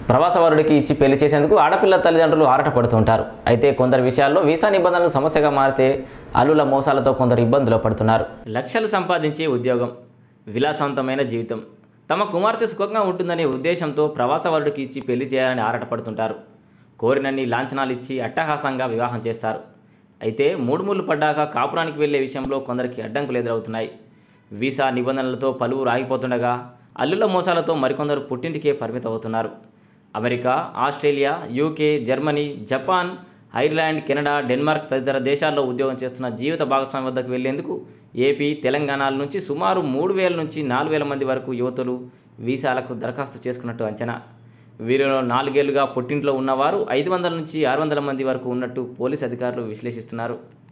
ప్రవాసవారుడికి ఇచ్చి పెళ్లి చేసేందుకు ఆడపిల్ల తల్లిదండ్రులు ఆరాటపడుతుంటారు అయితే కొందరు విషయాల్లో వీసా నిబంధనలు సమస్యగా మారితే అల్లుల మోసాలతో కొందరు ఇబ్బందులు పడుతున్నారు లక్షలు సంపాదించే ఉద్యోగం విలాసవంతమైన జీవితం తమ కుమార్తె సుఖంగా ఉంటుందనే ఉద్దేశంతో ప్రవాసవారుడికి ఇచ్చి పెళ్లి చేయాలని ఆరాటపడుతుంటారు కోరినన్ని లాంఛనాలు ఇచ్చి అట్టహాసంగా వివాహం చేస్తారు అయితే మూడు మూడు పడ్డాక కాపురానికి వెళ్లే విషయంలో కొందరికి అడ్డంకులు ఎదురవుతున్నాయి వీసా నిబంధనలతో పలువురు ఆగిపోతుండగా అల్లుల మోసాలతో మరికొందరు పుట్టింటికే పరిమితం అవుతున్నారు America Australia UK Germany Japan Ireland Canada Denmark తదితర దేశాల్లో ఉద్యోగం చేస్తున్న జీవిత భాగస్వామి వద్దకు వెళ్లేందుకు ఏపీ తెలంగాణల నుంచి సుమారు మూడు వేల నుంచి నాలుగు వేల మంది వరకు యువతులు వీసాలకు దరఖాస్తు చేసుకున్నట్టు అంచనా వీరిలో నాలుగేళ్లుగా పుట్టింట్లో ఉన్నవారు ఐదు వందల నుంచి ఆరు వందల మంది వరకు ఉన్నట్టు పోలీస్ అధికారులు విశ్లేషిస్తున్నారు